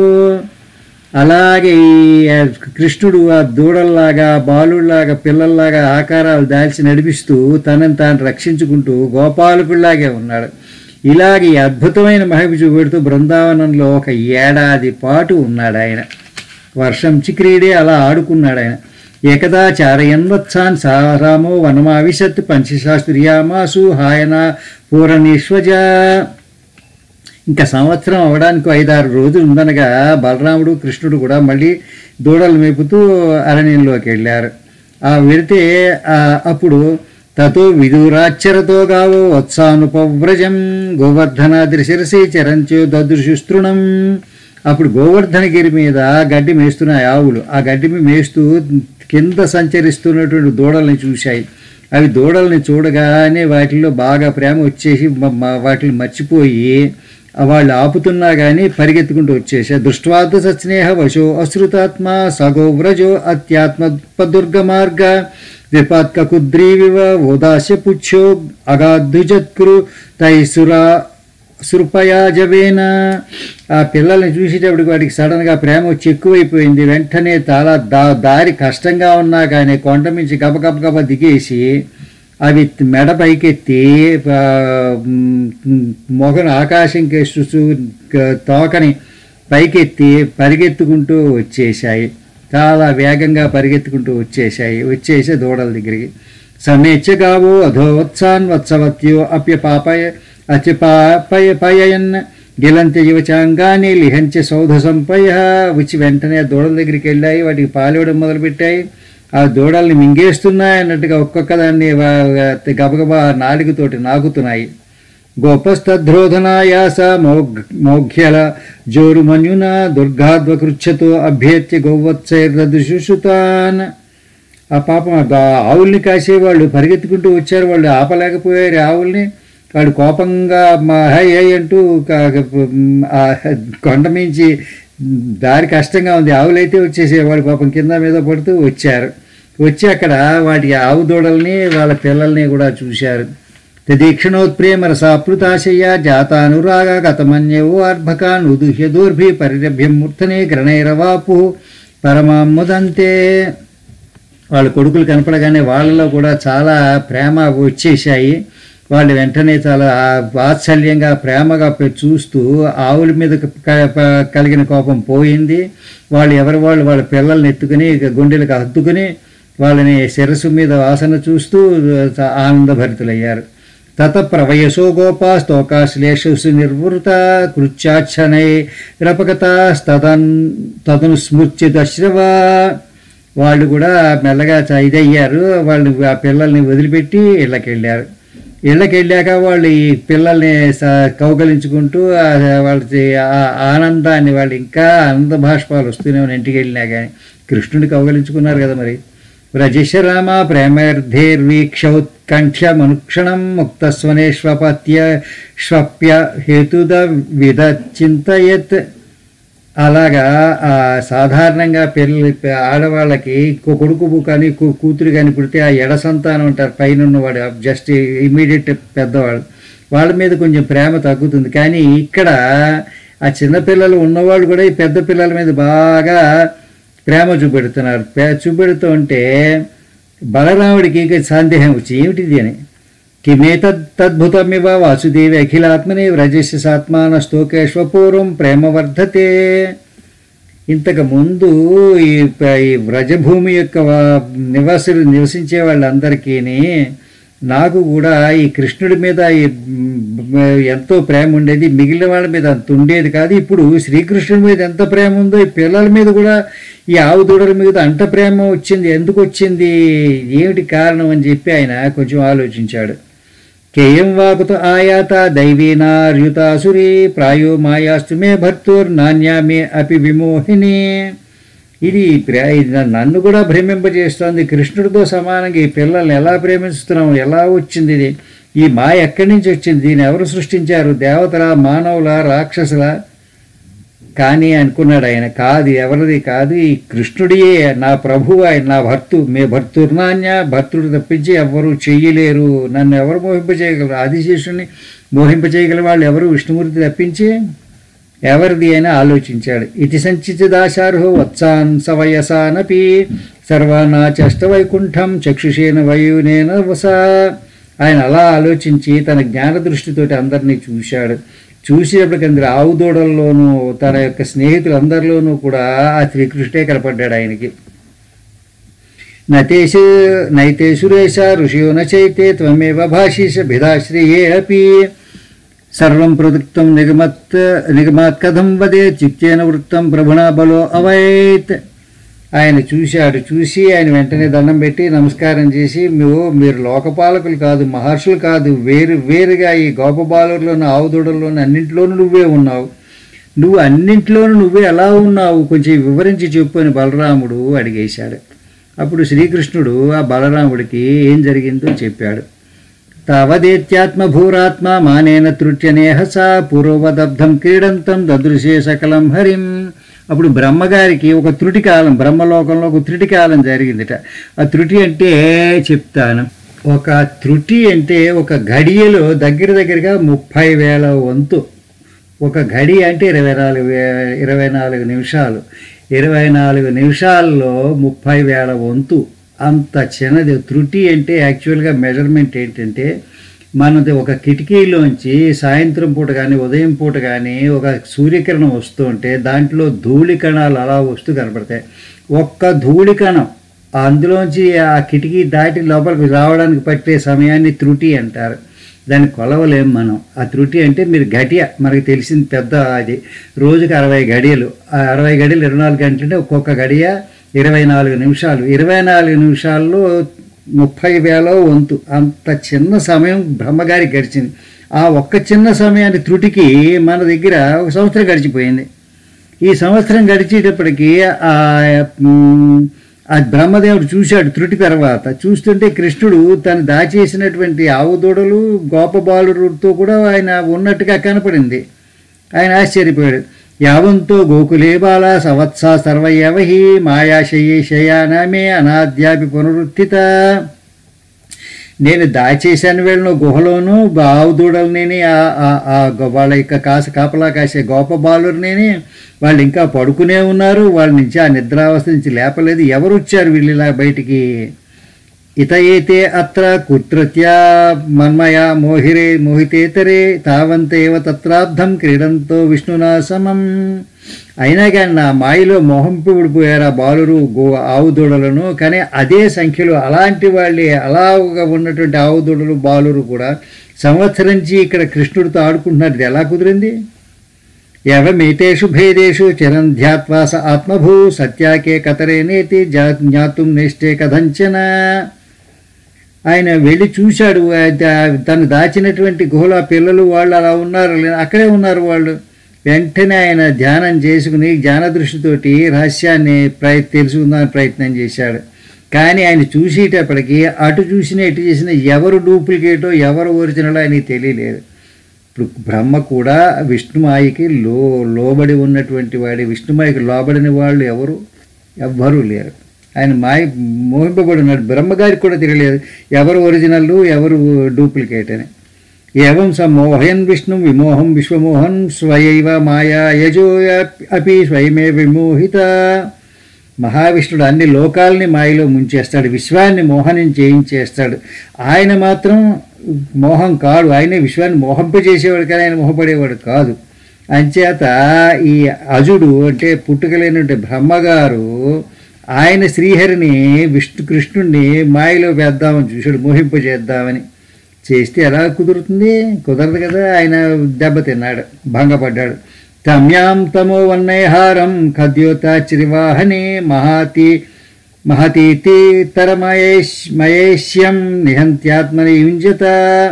అలాగే ఈ ఆ, కృష్ణుడు ఆ దూడల్లాగా బాలుల్లాగా పిల్లల్లాగా ఆకారాలు దాల్చి నడిపిస్తూ తనని తాను రక్షించుకుంటూ గోపాలకుల్లాగే ఉన్నాడు ఇలాగే ఈ అద్భుతమైన మహిమ చూపెడుతూ బృందావనంలో ఒక ఏడాది పాటు ఉన్నాడు ఆయన వర్షం చిక్రీడే అలా ఆడుకున్నాడు ఆయన ఏకదా చారయన్వత్సాన్ సారామో వనమావిశత్ పంచశాస్త్రియామాసు హాయన పూరణీశ్వజ ఇంకా సంవత్సరం అవడానికి ఐదారు రోజులు ఉందనగా బలరాముడు కృష్ణుడు కూడా మళ్ళీ దూడలు మేపుతూ అరణ్యంలోకి వెళ్ళారు ఆ వెళితే ఆ, అప్పుడు తతో విదూరాచ్చరతో గావో వత్సానుపవ్రజం గోవర్ధనాద్రి శిరసి చరంచో దదృశుస్తృణం అప్పుడు గోవర్ధనగిరి మీద గడ్డి మేస్తున్నాయి ఆవులు ఆ గడ్డి మీద మేస్తూ కింద సంచరిస్తున్నటువంటి దూడల్ని చూశాయి అవి దూడల్ని చూడగానే వాటిల్లో బాగా ప్రేమ వచ్చేసి మ- మ- వాటిని మర్చిపోయి ఆ వాళ్ళు ఆపుతున్నా కానీ పరిగెత్తుకుంటూ వచ్చేసా దృష్ట్వార్థ సస్నేహ వశో అశ్రుతాత్మ సగోవ్రజో అత్యాత్మదుర్గ మార్గ విపాత్క కుద్రీవివ ఓదాస్య పుచ్చో అగాధుజత్కురు తైసురా సృపయాజవేన ఆ పిల్లల్ని చూసేటప్పటికి వాటికి సడన్గా ప్రేమ వచ్చి ఎక్కువైపోయింది వెంటనే చాలా దా దారి కష్టంగా ఉన్నా కానీ కొండ మించి గబ గబ దిగేసి అవి మెడ పైకెత్తి ఆ, మ్, మొగను ఆకాశం కేసు తోకని పైకెత్తి పరిగెత్తుకుంటూ వచ్చేసాయి చాలా వేగంగా పరిగెత్తుకుంటూ వచ్చేసాయి వచ్చేసే దూడల దగ్గరికి సమేచ్ఛగావో అధోవత్సాన్ వత్సవత్యో అప్యపాపయ అత్యపాపయ పయయన్ గిలంత యువచాంగాని లిహంచ సౌధ సంపయ వచ్చి వెంటనే ఆ దూడల దగ్గరికి వెళ్ళాయి వాటికి పాలివ్వడం మొదలుపెట్టాయి ఆ దూడల్ని మింగేస్తున్నాయి అన్నట్టుగా ఒక్కొక్క దాన్ని వా- గబగబా నాలుగుతోటి నాకుతున్నాయి గోపస్తద్రోధనాయాస మౌగ్ మౌఘ్యల జోరుమన్యున దుర్గాద్వకృచ్ఛతో అభ్యేత్య గౌవత్సైర్దృశుతాన్ ఆ పాపం ఆ గా- ఆవుల్ని కాసేవాళ్ళు పరిగెత్తుకుంటూ వచ్చారు వాళ్ళు ఆపలేకపోయారు ఆవుల్ని వాడు కోపంగా మా హై హై అంటూ క- క- ఆ కొండ మించి దారి కష్టంగా ఉంది ఆవులైతే వచ్చేసేవాడు పాపం కింద మీద పడుతూ వచ్చారు వచ్చి అక్కడ వాటి ఆవు దూడల్ని వాళ్ళ పిల్లల్ని కూడా చూశారు తదీక్షణోత్ప్రేమ రసాప్లుతాశయ్య జాతానురాగ గతమన్యవో అర్భకాన్ ఉదుహ్య దూర్భి పరిరభ్యం మూర్ధనే గ్రణైరవాపు పరమాముదంతే వాళ్ళ కొడుకులు కనపడగానే వాళ్ళలో కూడా చాలా ప్రేమ వచ్చేసాయి వాళ్ళు వెంటనే చాలా వాత్సల్యంగా ప్రేమగా పె- చూస్తూ ఆవుల మీద క- క- కలిగిన కోపం పోయింది వాళ్ళు ఎవరి వాళ్ళు వాళ్ళ పిల్లల్ని ఎత్తుకుని ఇక గుండెలకు హత్తుకుని వాళ్ళని శిరస్సు మీద వాసన చూస్తూ చ- ఆనందభరితులయ్యారు తత ప్రవయసో గోపా స్తోకాశ్లేషు నిర్వృత కృత్యాచ్చనై రపకత తదన్ తదను స్మృత్యుదశ్రవా వాళ్ళు కూడా మెల్లగా చ- ఇదయ్యారు వాళ్ళు ఆ పిల్లల్ని వదిలిపెట్టి ఇళ్ళకి వెళ్ళారు ఇళ్ళకి వెళ్ళాక వాళ్ళు ఈ పిల్లల్ని స- కౌగలించుకుంటూ ఆ వాళ్ళ ఆ- ఆనందాన్ని వాళ్ళు ఇంకా ఆనంద భాష్పాలు వస్తూనే ఉన్నాయి ఇంటికి వెళ్ళినా కానీ కృష్ణుని కౌగలించుకున్నారు కదా మరి వ్రజిషరామ ప్రేమైర్ధేర్వీక్షౌత్కంఠ్య మనుక్షణం ముక్తస్వనేష్వపత్య ష్వప్య హేతుద విధ చింతయత్ అలాగా ఆ, సాధారణంగా పిల్లలు ఆడవాళ్ళకి కొ- కొడుకు కానీ కూ- కూతురు కానీ పుడితే ఆ ఎడ సంతానం ఉంటారు పైన ఉన్నవాడు జస్ట్ ఇమీడియట్ పెద్దవాడు వాళ్ళ మీద కొంచెం ప్రేమ తగ్గుతుంది కానీ ఇక్కడ ఆ చిన్నపిల్లలు ఉన్నవాళ్ళు కూడా ఈ పెద్ద పిల్లల మీద బాగా ప్రేమ చూపెడుతున్నారు ప్రే- చూపెడుతూ ఉంటే బలరాముడికి ఇక సందేహం వచ్చి ఏమిటిది అని కిమేతద్భుతమివ వాసుదేవి అఖిలాత్మని వ్రజస్య సాత్మాన స్తోకేశ్వపూర్వం ప్రేమ వర్ధతే ఇంతకు ముందు ఈ ప- ఈ వ్రజభూమి యొక్క వా- నివాసులు నివసించే వాళ్ళందరికీ నాకు కూడా ఈ కృష్ణుడి మీద ఈ మ్, ఎంతో ప్రేమ ఉండేది మిగిలిన వాళ్ళ మీద అంత ఉండేది కాదు ఇప్పుడు శ్రీకృష్ణుడి మీద ఎంత ప్రేమ ఉందో ఈ పిల్లల మీద కూడా ఈ ఆవు దూడల మీద అంత ప్రేమ వచ్చింది ఎందుకు వచ్చింది ఏమిటి కారణం అని చెప్పి ఆయన కొంచెం ఆలోచించాడు కేయం వాకుత ఆయాత దైవీనార్యుతాసురీ ప్రాయో మాయాస్తు మే భర్తుర్ నాణ్యా మే అపి విమోహిని ఇది ప్రే- ఇది నన్ను కూడా భ్రమింపజేస్తోంది కృష్ణుడితో సమానంగా ఈ పిల్లల్ని ఎలా ప్రేమిస్తున్నాం ఎలా వచ్చింది ఇది ఈ మాయ ఎక్కడి నుంచి వచ్చింది దీన్ని ఎవరు సృష్టించారు దేవతల మానవుల రాక్షసుల కానీ అనుకున్నాడు ఆయన కాదు ఎవరిది కాదు ఈ కృష్ణుడియే నా ప్రభు ఆయన నా భర్తు మే భర్తుర్నాన్య భర్తుడు తప్పించి ఎవరు చెయ్యలేరు నన్ను ఎవరు మోహింపచేయగలరు ఆదిశేషుని మోహింపచేయగల వాళ్ళు ఎవరు విష్ణుమూర్తి తప్పించి ఎవరిది అని ఆలోచించాడు ఇతి సంచిదాశార్హో వత్సాన్ సవయసానపి సర్వానాచష్ట వైకుంఠం చక్షుషేన వయునేన వస ఆయన అలా ఆలోచించి తన జ్ఞాన దృష్టితోటి అందరినీ చూశాడు చూసేటప్పటికి అందరు ఆవు దూడల్లోనూ తన యొక్క స్నేహితులందరిలోనూ కూడా ఆ శ్రీకృష్ణే కనపడ్డాడు ఆయనకి నతేషు నైతే సురేశ ఋషియో నచైతే త్వమేవ భాషీష భిదాశ్రియే అపి సర్వం ప్రదృక్తం నిగమత్ నిగమాత్ కథం వదే చిత్తేన వృత్తం ప్రభుణా బలో అవైత్ ఆయన చూశాడు చూసి ఆయన వెంటనే దండం పెట్టి నమస్కారం చేసి మీరు మీరు లోకపాలకులు కాదు మహర్షులు కాదు వేరు వేరుగా ఈ గోపబాలులోను ఆవుదూడల్లోను అన్నింటిలోనూ నువ్వే ఉన్నావు నువ్వు అన్నింటిలోనూ నువ్వే ఎలా ఉన్నావు కొంచెం వివరించి చెప్పు అని బలరాముడు అడిగేశాడు అప్పుడు శ్రీకృష్ణుడు ఆ బలరాముడికి ఏం జరిగిందో చెప్పాడు తావదేత్యాత్మభూరాత్మ మానేన తృట్యనేహస పూర్వదబ్ధం క్రీడంతం దదృశే సకలం హరిం అప్పుడు బ్రహ్మగారికి ఒక త్రుటి కాలం బ్రహ్మలోకంలో ఒక త్రుటి కాలం జరిగిందిట ఆ త్రుటి అంటే చెప్తాను ఒక త్రుటి అంటే ఒక గడియలో దగ్గర దగ్గరగా ముప్పై వేల వంతు ఒక గడి అంటే ఇరవై నాలుగు వే- ఇరవై నాలుగు నిమిషాలు ఇరవై నాలుగు నిమిషాల్లో ముప్పై వేల వంతు అంత చిన్నది త్రుటి అంటే యాక్చువల్గా మెజర్మెంట్ ఏంటంటే మనది ఒక కిటికీలోంచి సాయంత్రం పూట కానీ ఉదయం పూట కానీ ఒక సూర్యకిరణం వస్తూ ఉంటే దాంట్లో ధూళి కణాలు అలా వస్తూ కనపడతాయి ఒక్క ధూళి కణం అందులోంచి ఆ కిటికీ దాటి లోపలికి రావడానికి పట్టే సమయాన్ని త్రుటి అంటారు దాన్ని కొలవలేం మనం ఆ త్రుటి అంటే మీరు గడియ మనకు తెలిసింది పెద్ద అది రోజుకి అరవై గడియలు ఆ అరవై గడియలు ఇరవై నాలుగు గంటలు అంటే ఒక్కొక్క గడియ ఇరవై నాలుగు నిమిషాలు ఇరవై నాలుగు నిమిషాల్లో ముప్పై వేల వంతు అంత చిన్న సమయం బ్రహ్మగారికి గడిచింది ఆ ఒక్క చిన్న సమయాన్ని త్రుటికి మన దగ్గర ఒక సంవత్సరం గడిచిపోయింది ఈ సంవత్సరం గడిచేటప్పటికి ఆ మ్, ఆ బ్రహ్మదేవుడు చూశాడు త్రుటి తర్వాత చూస్తుంటే కృష్ణుడు తను దాచేసినటువంటి ఆవు దూడలు గోపబాలుడితో కూడా ఆయన ఉన్నట్టుగా కనపడింది ఆయన ఆశ్చర్యపోయాడు యావంతో గోకులే బాల సవత్స సర్వయవహి మాయాశయే శయానమే అనాద్యాపి పునరుత్థిత నేను దాచేశాను వీళ్ళను గుహలోను ఆవు దూడలనేని ఆ- ఆ- ఆ గ- వాళ్ళ యొక్క కాస కాపలా కాసే గోప బాలుర్నేని వాళ్ళు ఇంకా పడుకునే ఉన్నారు వాళ్ళ నుంచి ఆ నిద్రావస్థ నుంచి లేపలేదు ఎవరు వచ్చారు వీళ్ళు ఇలా బయటికి ఇత ఏతే అత్ర కుత్రత్యా మన్మయా మోహిరే మోహితేతరే తావంతేవ తత్రాబ్ధం క్రీడంతో విష్ణునా సమం అయినా కానీ నా మాయలో మోహంపిడిపోయారు ఆ బాలురు గో ఆవు దూడలను కానీ అదే సంఖ్యలో అలాంటి వాళ్ళే అలాగా ఉన్నటువంటి ఆవు దూడలు బాలురు కూడా సంవత్సరించి ఇక్కడ కృష్ణుడితో ఆడుకుంటున్నారు ఇది ఎలా కుదిరింది యవమేతేషు భేదేషు చిరం ధ్యాత్వా స ఆత్మభూ సత్యాకే కతరే నేతి జా- జ్ఞాతుం నిష్టే కథంచన ఆయన వెళ్ళి చూశాడు ఆ దా- తను దాచినటువంటి గుహలో ఆ పిల్లలు వాళ్ళు అలా ఉన్నారు లే- అక్కడే ఉన్నారు వాళ్ళు వెంటనే ఆయన ధ్యానం చేసుకుని జ్ఞాన దృష్టితోటి రహస్యాన్ని ప్రయ తెలుసుకుందామని ప్రయత్నం చేశాడు కానీ ఆయన చూసేటప్పటికి అటు చూసినా ఇటు చేసినా ఎవరు డూప్లికేటో ఎవరు ఒరిజినల్ ఆయనకి తెలియలేదు ఇప్పుడు బ్రహ్మ కూడా విష్ణుమాయకి లో లోబడి ఉన్నటువంటి వాడి విష్ణుమాయకి లోబడిన వాళ్ళు ఎవరు ఎవ్వరూ లేరు ఆయన మాయ మోహింపబడి ఉన్నాడు బ్రహ్మగారికి కూడా తెలియలేదు ఎవరు ఒరిజినల్ ఎవరు డూప్లికేట్ అని ఏవం సమోహయన్ విష్ణు విమోహం విశ్వమోహన్ స్వయైవ మాయా యజో అపి స్వయమే విమోహిత మహావిష్ణుడు అన్ని లోకాలని మాయలో ముంచేస్తాడు విశ్వాన్ని మోహనం చేయించేస్తాడు ఆయన మాత్రం మోహం కాడు ఆయనే విశ్వాన్ని మోహంపజేసేవాడు కానీ ఆయన మోహపడేవాడు కాదు అంచేత ఈ అజుడు అంటే పుట్టుకలేనటువంటి బ్రహ్మగారు ఆయన శ్రీహరిని విష్ణు కృష్ణుడిని మాయలో వేద్దామని చూశాడు మోహింపజేద్దామని చేస్తే ఎలా కుదురుతుంది కుదరదు కదా ఆయన దెబ్బతిన్నాడు భంగపడ్డాడు తమ్యాం తమో వన్నయహారం ఖద్యోతాచిరివాహనే మహాతి మహతీతి తరమయేష్ మయేష్యం నిహంత్యాత్మని యుంజత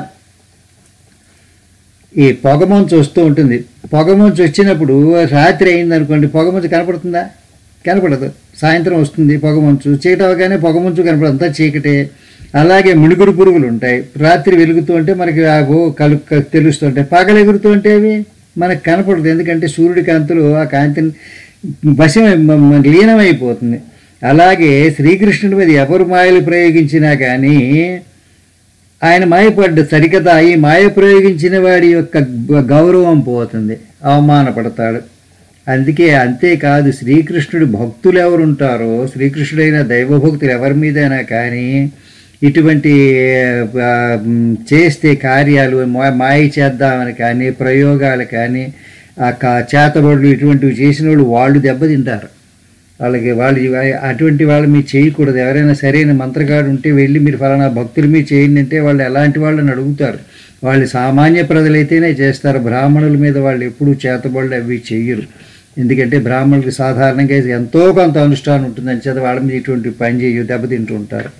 ఈ పొగమంచు వస్తూ ఉంటుంది పొగమంచు వచ్చినప్పుడు రాత్రి అయిందనుకోండి పొగమంచు కనపడుతుందా కనపడదు సాయంత్రం వస్తుంది పొగమంచు చీకటి అవగానే పొగమంచు కనపడదు అంతా చీకటే అలాగే మిణుగురు పురుగులు ఉంటాయి రాత్రి వెలుగుతూ ఉంటే మనకి ఆగో కలు క- తెలుస్తుంటాయి పగలు ఎగురుతూ ఉంటే అవి మనకు కనపడదు ఎందుకంటే సూర్యుడి కాంతులు ఆ కాంతిని వశం మ- మ- లీనమైపోతుంది అలాగే శ్రీకృష్ణుడి మీద ఎవరు మాయలు ప్రయోగించినా కానీ ఆయన మాయపడ్డ సరికదా ఈ మాయ ప్రయోగించిన వాడి యొక్క గ- గౌరవం పోతుంది అవమానపడతాడు అందుకే అంతేకాదు శ్రీకృష్ణుడి భక్తులు ఎవరుంటారో శ్రీకృష్ణుడైన దైవభక్తులు ఎవరి మీదైనా కానీ ఇటువంటి ఆ, మ్, చేస్తే కార్యాలు మా- మాయ చేద్దామని కానీ ప్రయోగాలు కానీ ఆ కా- చేతబడులు ఇటువంటివి చేసిన వాళ్ళు వాళ్ళు దెబ్బతింటారు వాళ్ళకి వాళ్ళు ఇవ- అటువంటి వాళ్ళు మీరు చేయకూడదు ఎవరైనా సరైన మంత్రగాడు ఉంటే వెళ్ళి మీరు ఫలానా భక్తులు మీరు చేయండి అంటే వాళ్ళు ఎలాంటి వాళ్ళని అడుగుతారు వాళ్ళు సామాన్య ప్రజలైతేనే చేస్తారు బ్రాహ్మణుల మీద వాళ్ళు ఎప్పుడూ చేతబడులు అవి చెయ్యరు ఎందుకంటే బ్రాహ్మణులకు సాధారణంగా ఎంతో కొంత అనుష్ఠానం ఉంటుంది అని చేత వాళ్ళ మీద ఇటువంటి పని చేయు దెబ్బతింటూ ఉంటారు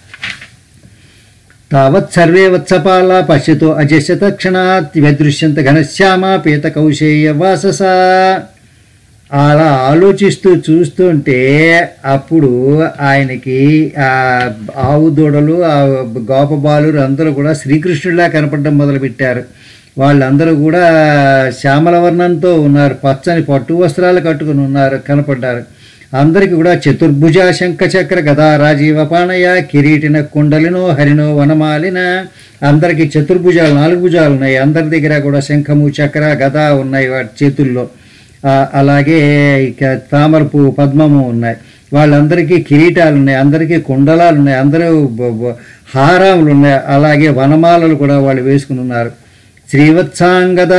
తావత్ సర్వే వత్సపాల పశ్యతో అజస్యత క్షణాత్ వ్యదృశ్యంత ఘనశ్యామ పీత కౌశేయ వాసస అలా ఆలోచిస్తూ చూస్తుంటే అప్పుడు ఆయనకి ఆ ఆవు దూడలు ఆ గోపబాలురు అందరూ కూడా శ్రీకృష్ణుడిలా కనపడడం మొదలుపెట్టారు వాళ్ళందరూ కూడా శ్యామల వర్ణంతో ఉన్నారు పచ్చని పట్టు వస్త్రాలు కట్టుకుని ఉన్నారు కనపడ్డారు అందరికి కూడా చతుర్భుజ శంఖ చక్ర గదా రాజీవ పాణయ కిరీటిన కుండలినో హరినో వనమాలిన అందరికి చతుర్భుజాలు నాలుగు భుజాలు ఉన్నాయి అందరి దగ్గర కూడా శంఖము చక్ర గదా ఉన్నాయి వాటి చేతుల్లో ఆ, అలాగే ఇక తామర పువ్వు పద్మము ఉన్నాయి వాళ్ళందరికీ కిరీటాలు ఉన్నాయి అందరికీ కుండలాలు ఉన్నాయి అందరూ బ- బ- హారాములు ఉన్నాయి అలాగే వనమాలలు కూడా వాళ్ళు వేసుకుని ఉన్నారు శ్రీవత్సాంగద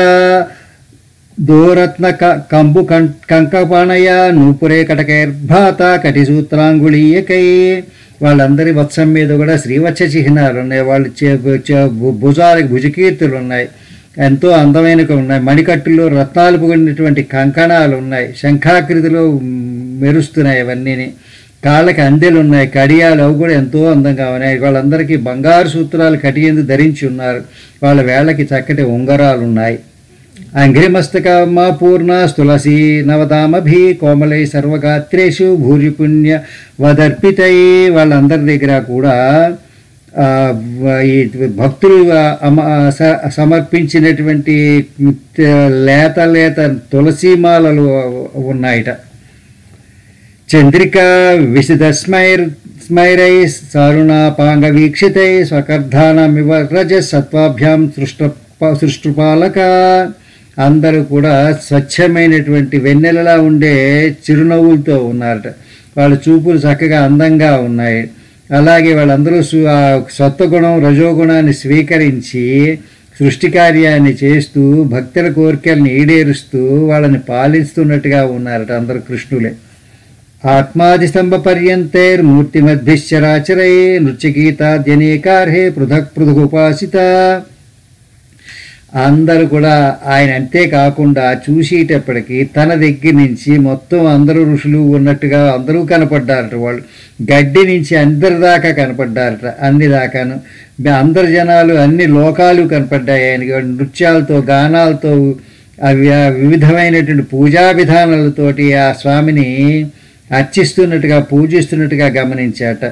దూరత్న క- కంబు కం కంకపాణయ నూపురే కటకైర్భాత కటిసూత్రాంగుళీయకై వాళ్ళందరి వత్సం మీద కూడా శ్రీవత్స చిహ్నాలు ఉన్నాయి వాళ్ళు చే- చే- భు- భుజాలకు భుజకీర్తులు ఉన్నాయి ఎంతో అందమైనవి ఉన్నాయి మణికట్టులో రత్నాలు పొగిడినటువంటి కంకణాలు ఉన్నాయి శంఖాకృతిలో మ్, మెరుస్తున్నాయి అవన్నీని కాళ్ళకి అందెలు ఉన్నాయి కడియాలు అవి కూడా ఎంతో అందంగా ఉన్నాయి వాళ్ళందరికీ బంగారు సూత్రాలు కటియందు ధరించి ఉన్నారు వాళ్ళ వేళ్ళకి చక్కటి ఉంగరాలు ఉన్నాయి అంఘ్రిమస్తకమా పూర్ణ తులసి నవదామభి కోమలై సర్వగాత్రేషు భూరి పుణ్య వదర్పితై వాళ్ళందరి దగ్గర కూడా ఆ, వ- ఈ భక్తులు ఆ, అమ- స- సమర్పించినటువంటి లేత లేత తులసీమాలలు ఉన్నాయిట చంద్రిక విశిద స్మైర్ స్మైరై సారుణాపాంగ వీక్షితై స్వకర్ధానమివ రజ సత్వాభ్యాం సృష్ట సృష్టిపాలక అందరూ కూడా స్వచ్ఛమైనటువంటి వెన్నెలలా ఉండే చిరునవ్వులతో ఉన్నారట వాళ్ళ చూపులు చక్కగా అందంగా ఉన్నాయి అలాగే వాళ్ళందరూ సు- ఆ సత్వగుణం రజోగుణాన్ని స్వీకరించి సృష్టి కార్యాన్ని చేస్తూ భక్తుల కోరికల్ని ఈడేరుస్తూ వాళ్ళని పాలిస్తున్నట్టుగా ఉన్నారట అందరూ కృష్ణులే ఆత్మాదిస్తంభ పర్యంతైర్మూర్తిమద్భిశ్చరాచరై నృత్యగీతాద్యనేకార్హే పృథక్ పృథక్ ఉపాసిత అందరూ కూడా ఆయన అంతేకాకుండా చూసేటప్పటికి తన దగ్గర నుంచి మొత్తం అందరూ ఋషులు ఉన్నట్టుగా అందరూ కనపడ్డారట వాళ్ళు గడ్డి నుంచి అందరి దాకా కనపడ్డారట అన్ని దాకాను అందరు జనాలు అన్ని లోకాలు కనపడ్డాయి ఆయనకి నృత్యాలతో గానాలతో అవి ఆ వివిధమైనటువంటి పూజా విధానాలతోటి ఆ స్వామిని అర్చిస్తున్నట్టుగా పూజిస్తున్నట్టుగా గమనించాట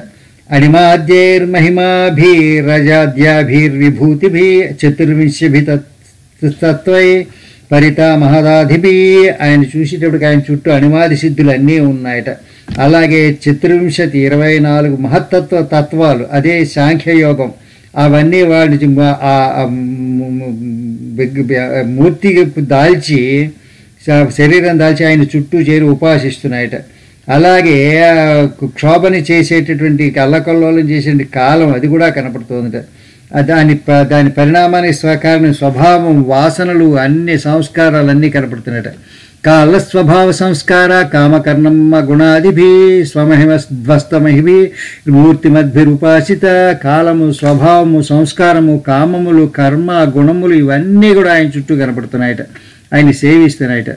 అణిమాద్యైర్మహిమాభిరజాద్యాభిర్విభూతిభి చతుర్వింశభిత తత్వై పరిత మహదాధిపి ఆయన చూసేటప్పటికి ఆయన చుట్టూ అనిమాది సిద్ధులు అన్నీ ఉన్నాయట అలాగే చతుర్వింశతి ఇరవై నాలుగు మహత్తత్వ తత్వాలు అదే సాంఖ్యయోగం అవన్నీ వాడి ఆ ఆ ము- ము- బిగ్- బి- మూర్తికి దాల్చి శ- శరీరం దాల్చి ఆయన చుట్టూ చేరి ఉపాసిస్తున్నాయట అలాగే ఆ క్షోభని చేసేటటువంటి కళ్ళకల్లోలం చేసే కాలం అది కూడా కనపడుతోందట ఆ దాని ప- దాని పరిణామానికి స్వకారణ స్వభావం వాసనలు అన్ని సంస్కారాలు కనపడుతున్నాయట కాల స్వభావ సంస్కార కామకర్ణమ్మ గుణాదిభి స్వమహిమ ధ్వస్తమహిభి మూర్తిమద్భిరుపాసిత కాలము స్వభావము సంస్కారము కామములు కర్మ గుణములు ఇవన్నీ కూడా ఆయన చుట్టూ కనపడుతున్నాయట ఆయన సేవిస్తున్నాయట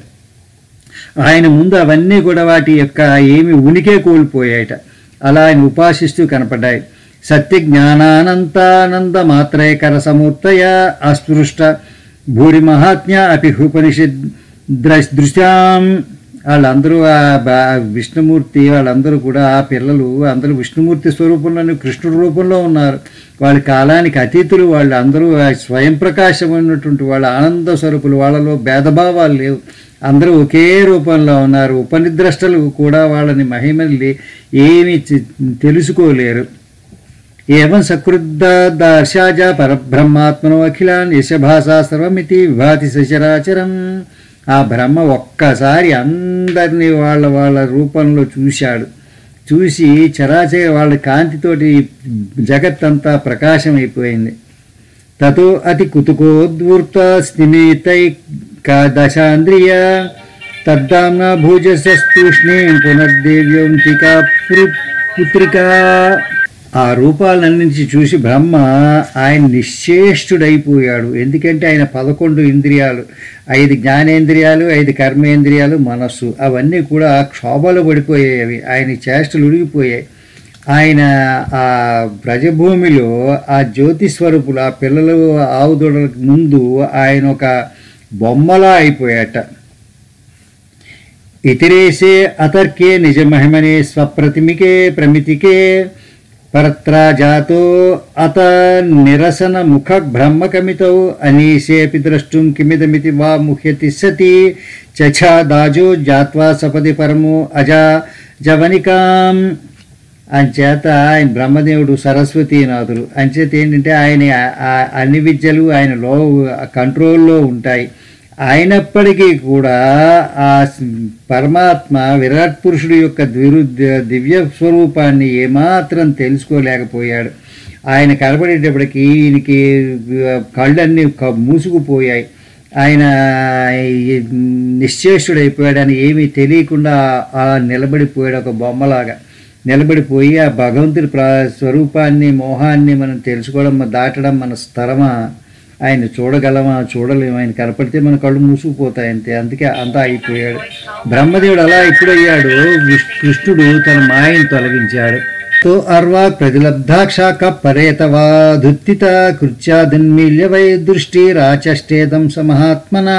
ఆయన ముందు అవన్నీ కూడా వాటి యొక్క ఏమి ఉనికే కోల్పోయాయట అలా ఆయన ఉపాసిస్తూ కనపడ్డాయి సత్య జ్ఞానానంతానంద మాత్రేకర సమూర్తయ అస్పృష్ట భూరి మహాత్మ్య అపి ఉపనిషద్ ద్రశ్ దృశ్యాం వాళ్ళందరూ ఆ బా- విష్ణుమూర్తి వాళ్ళందరూ కూడా ఆ పిల్లలు అందరూ విష్ణుమూర్తి స్వరూపంలోని కృష్ణుడి రూపంలో ఉన్నారు వాళ్ళ కాలానికి అతీతులు వాళ్ళు అందరూ ఆ స్వయం ప్రకాశమైనటువంటి వాళ్ళ ఆనంద స్వరూపులు వాళ్ళలో భేదభావాలు లేవు అందరూ ఒకే రూపంలో ఉన్నారు ఉపనిద్రష్టలు కూడా వాళ్ళని మహిమల్ని ఏమి చి- తెలుసుకోలేరు ఏవం సకృద్ధ దర్శాజ పరబ్రహ్మాత్మనో అఖిలాన్ యశభాషా సర్వమితి విభాతి సచరాచరం ఆ బ్రహ్మ ఒక్కసారి అందరినీ వాళ్ళ వాళ్ళ రూపంలో చూశాడు చూసి చరాచర వాళ్ళ కాంతితోటి జగత్తంతా ప్రకాశం అయిపోయింది తతో అతి కుతుకోద్వృత స్థిమితై దశాంద్రియ తద్దాంన భూజస్తూష్ణీం పునర్దేవ్యోంతికా పుత్రికా ఆ రూపాలన్నించి చూసి బ్రహ్మ ఆయన నిశ్చేష్టుడైపోయాడు ఎందుకంటే ఆయన పదకొండు ఇంద్రియాలు ఐదు జ్ఞానేంద్రియాలు ఐదు కర్మేంద్రియాలు మనస్సు అవన్నీ కూడా క్షోభలో పడిపోయాయి ఆయన చేష్టలు ఉడిగిపోయాయి ఆయన ఆ బ్రజభూమిలో ఆ జ్యోతి స్వరూపులు ఆ పిల్లలు ఆవుదొడలకు ముందు ఆయన ఒక బొమ్మలా అయిపోయాట ఇతిరేసే అతర్కే నిజమహిమనే స్వప్రతిమికే ప్రమితికే పరత్రా జాతో అత నిరసన ముఖ బ్రహ్మకమితౌ అనీసేపి ద్రష్టుం కిమిదమితి వా ముహ్యతి సతి చఛా దాజో జాత్వా సపది పరము అజా జవనికాం అంచేత ఆయన బ్రహ్మదేవుడు సరస్వతీనాథుడు అంచేత ఏంటంటే ఆయన ఆ- ఆ అన్ని విద్యలు ఆయన లో కంట్రోల్లో ఉంటాయి అయినప్పటికీ కూడా ఆ స్- పరమాత్మ విరాట్ పురుషుడు యొక్క ద్విరు దివ్య స్వరూపాన్ని ఏమాత్రం తెలుసుకోలేకపోయాడు ఆయన కనబడేటప్పటికి ఈయనకి కళ్ళన్నీ క- మూసుకుపోయాయి ఆయన ఈ నిశ్చేష్టుడైపోయాడు అని ఏమీ తెలియకుండా ఆ నిలబడిపోయాడు ఒక బొమ్మలాగా నిలబడిపోయి ఆ భగవంతుడి ప్ర స్వరూపాన్ని మోహాన్ని మనం తెలుసుకోవడం దాటడం మన స్తరమా ఆయన చూడగలమా చూడలేము ఆయన కనపడితే మన కళ్ళు మూసుకుపోతాయి అంతే అందుకే అంతా అయిపోయాడు బ్రహ్మదేవుడు అలా ఎప్పుడయ్యాడు విష్- కృష్ణుడు తన మాయను తొలగించాడు తో అర్వా ప్రతిలబ్ధాక్షాక పరేతవాధుత్తిత కృత్యాదన్మీల్య వై దృష్టి రాచష్టేదం సమహాత్మనా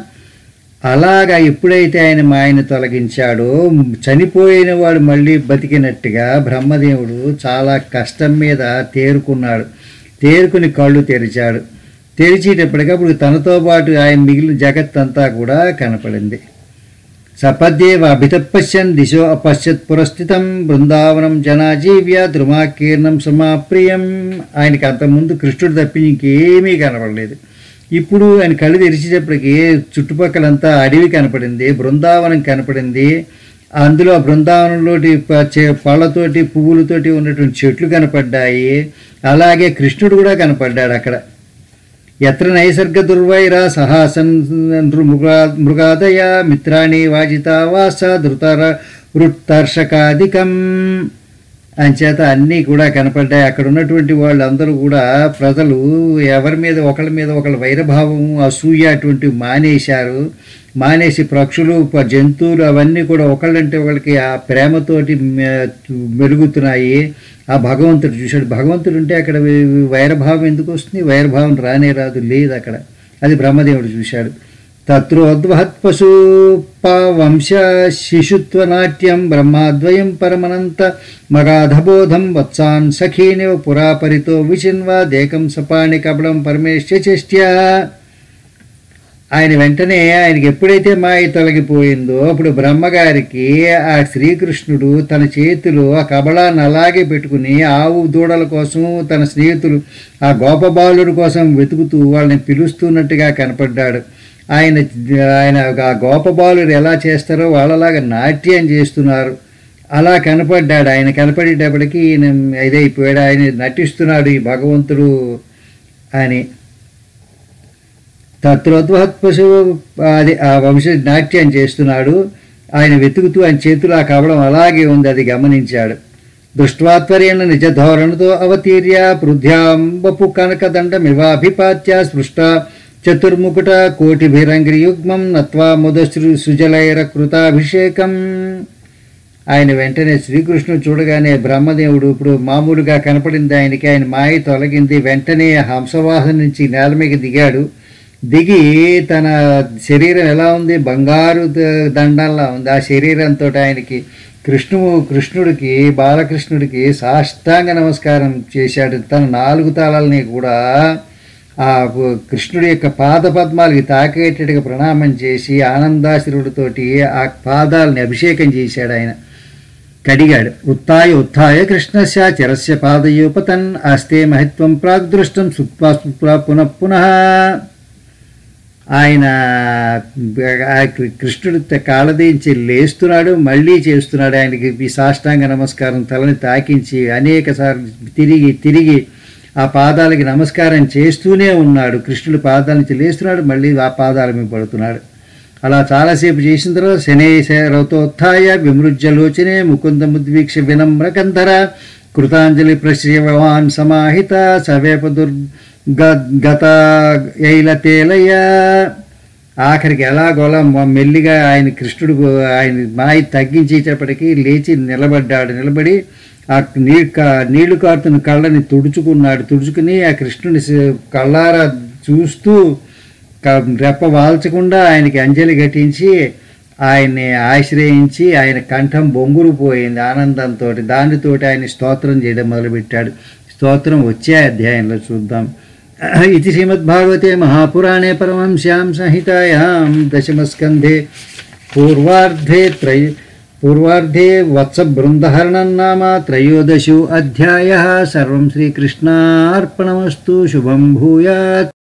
అలాగా ఎప్పుడైతే ఆయన మాయను తొలగించాడో చనిపోయిన వాడు మళ్ళీ బతికినట్టుగా బ్రహ్మదేవుడు చాలా కష్టం మీద తేరుకున్నాడు తేరుకుని కళ్ళు తెరిచాడు తెరిచేటప్పటికప్పుడు తనతో పాటు ఆయన మిగిలిన జగత్ అంతా కూడా కనపడింది సపద్యేవ అభితపశ్యన్ దిశో అపశ్యత్ పురస్థితం బృందావనం జనాజీవ్య ద్రుమాకీర్ణం సమాప్రియం ఆయనకి అంతకుముందు కృష్ణుడు తప్పి ఇంకేమీ కనపడలేదు ఇప్పుడు ఆయన కళ్ళు తెరిచేటప్పటికి చుట్టుపక్కలంతా అడవి కనపడింది బృందావనం కనపడింది అందులో ఆ బృందావనంలోటి ప- చె- పళ్ళతోటి పువ్వులతోటి ఉన్నటువంటి చెట్లు కనపడ్డాయి అలాగే కృష్ణుడు కూడా కనపడ్డాడు అక్కడ ఎత్ర నైసర్గ దుర్వైర సహాసన్ మృగా మృగాదయ మిత్రాణి వాజితావాస ధృతర వృత్తర్షకాధికం అంచేత అన్నీ కూడా కనపడ్డాయి అక్కడ ఉన్నటువంటి వాళ్ళందరూ కూడా ప్రజలు ఎవరి మీద ఒకళ్ళ మీద ఒకళ్ళ వైరభావము అసూయ అటువంటివి మానేశారు మానేసి పక్షులు ప- జంతువులు అవన్నీ కూడా ఒకళ్ళంటే ఒకళ్ళకి ఆ ప్రేమతోటి మె- మెలుగుతున్నాయి ఆ భగవంతుడు చూశాడు భగవంతుడు ఉంటే అక్కడ వై- వైరభావం ఎందుకు వస్తుంది వైరభావం రానే రాదు లేదు అక్కడ అది బ్రహ్మదేవుడు చూశాడు తత్రోద్వహత్ పశు వంశ శిశుత్వ నాట్యం బ్రహ్మాద్వయం పరమనంత మగాధబోధం వత్సాన్ సఖీనివ పురాపరితో విచిన్వా దేకం సపాణి కబలం పరమేశ్య చేష్ట్యా ఆయన వెంటనే ఆయనకి ఎప్పుడైతే మాయ తొలగిపోయిందో అప్పుడు బ్రహ్మగారికి ఆ శ్రీకృష్ణుడు తన చేతిలో ఆ కబళాన్ని అలాగే పెట్టుకుని ఆవు దూడల కోసం తన స్నేహితులు ఆ గోపబాలుడి కోసం వెతుకుతూ వాళ్ళని పిలుస్తున్నట్టుగా కనపడ్డాడు ఆయన ఆయన ఆ గోపబాలుడు ఎలా చేస్తారో వాళ్ళలాగా నాట్యం చేస్తున్నారు అలా కనపడ్డాడు ఆయన కనపడేటప్పటికి ఈయన ఇదైపోయాడు ఆయన నటిస్తున్నాడు ఈ భగవంతుడు అని తత్రోద్వహత్ పశువు అది ఆ వంశ నాట్యం చేస్తున్నాడు ఆయన వెతుకుతూ ఆయన చేతులు ఆ కవడం అలాగే ఉంది అది గమనించాడు దుష్ట్వాత్వర్యన నిజ ధోరణితో అవతీర్య పృథ్యాంబపు కనకదండమివాభిపాత్య స్పృష్ట చతుర్ముకుట కోటిభిరంగ్రి యుగ్మం నత్వా ముదశ్రు సుజలైర కృతాభిషేకం ఆయన వెంటనే శ్రీకృష్ణుడు చూడగానే బ్రహ్మదేవుడు ఇప్పుడు మామూలుగా కనపడింది ఆయనకి ఆయన మాయ తొలగింది వెంటనే హంసవాహనం నుంచి నేల మీద దిగాడు దిగి తన శరీరం ఎలా ఉంది బంగారు ద- దండంలా ఉంది ఆ శరీరంతో ఆయనకి కృష్ణుడు కృష్ణుడికి బాలకృష్ణుడికి సాష్టాంగ నమస్కారం చేశాడు తన నాలుగు తాళాలని కూడా ఆ పు- కృష్ణుడి యొక్క పాద పద్మాలకి తాకేటట్టుగా ప్రణామం చేసి ఆనందాశ్రుడితోటి ఆ పాదాలని అభిషేకం చేశాడు ఆయన కడిగాడు ఉత్థాయ ఉత్థాయ కృష్ణస్య చిరస్య పాదయోపతన్ ఆస్తే మహత్వం ప్రాగ్దృష్టం సుత్వా సుత్వా పునః పునః ఆయన ఆ కృష్ణుడు కాళ్ళదీంచి లేస్తున్నాడు మళ్ళీ చేస్తున్నాడు ఆయనకి ఈ సాష్టాంగ నమస్కారం తలని తాకించి అనేక సార్లు తిరిగి తిరిగి ఆ పాదాలకి నమస్కారం చేస్తూనే ఉన్నాడు కృష్ణుడు పాదాల నుంచి లేస్తున్నాడు మళ్ళీ ఆ పాదాల మీద పడుతున్నాడు అలా చాలాసేపు చేసిన తర్వాత శనేశరతోత్థాయ విమృజ్యలోచనే ముకుందముద్వీక్ష వినమ్రకంధర కృతాంజలి ప్రశ్రయవాన్ సమాహిత సవేప దుర్గత యైలతేలయ ఆఖరికి ఎలాగోలా మొ- మెల్లిగా ఆయన కృష్ణుడు ఆయన మాయ తగ్గించేటప్పటికి లేచి నిలబడ్డాడు నిలబడి ఆ నీ కా- నీళ్లు కారుతున్న కళ్ళని తుడుచుకున్నాడు తుడుచుకుని ఆ కృష్ణుని స- కళ్ళారా చూస్తూ క- రెప్ప వాల్చకుండా ఆయనకి అంజలి ఘటించి ఆయన్ని ఆశ్రయించి ఆయన కంఠం బొంగురు పోయింది ఆనందంతో దానితోటి ఆయన స్తోత్రం చేయడం మొదలుపెట్టాడు స్తోత్రం వచ్చే అధ్యాయంలో చూద్దాం ఇది శ్రీమద్భాగవతే మహాపురాణే పరమంశ్యాం సంహితాయాం దశమస్కంధే పూర్వార్ధే త్రయ పూర్వార్ధే వత్సబృందహరణం నామ త్రయోదశో అధ్యాయ సర్వం శ్రీకృష్ణార్పణమస్తు శుభం భూయాత్